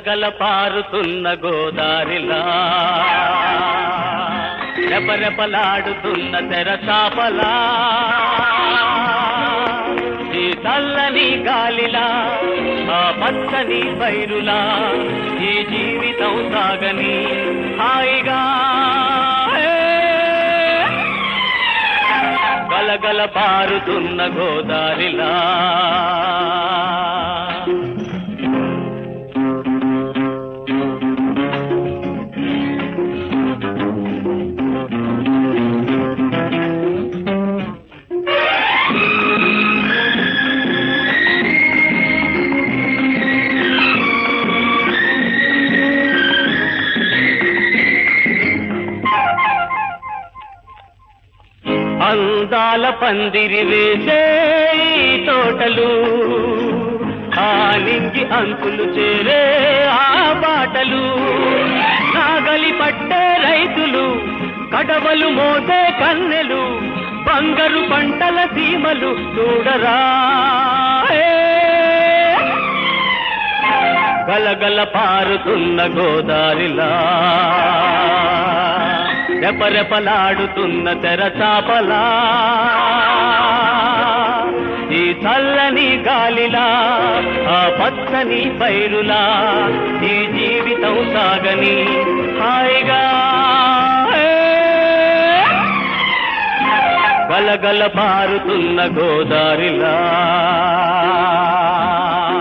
గలగల పారుతున్న గోదారిలా రెపరెపలాడుతున్న తెరచాపలా ఈ చల్లని గాలిలా ఆ పచ్చని పైరులా ఈ జీవితం సాగని హాయిగా ఏ! గలగల పారుతున్న గోదారిలా అందాల పందిరి వేసే ఈ తోటలు ఆలింగి అంకులు చేరే ఆ బాటలు నాగలి పట్టే రైతులు కడవలు మోసే కన్నెలు బంగారు పంటల సీమలు చూడరా ఏ! గలగల పారుతున్న గోదారిలా రెపరెపలాడుతున్న తెరచాపలా ఈ చల్లని గాలిలా ఆ పచ్చని పైరులా ఈ జీవితం సాగని హాయిగా ఏ! గలగల పారుతున్న గోదారిలా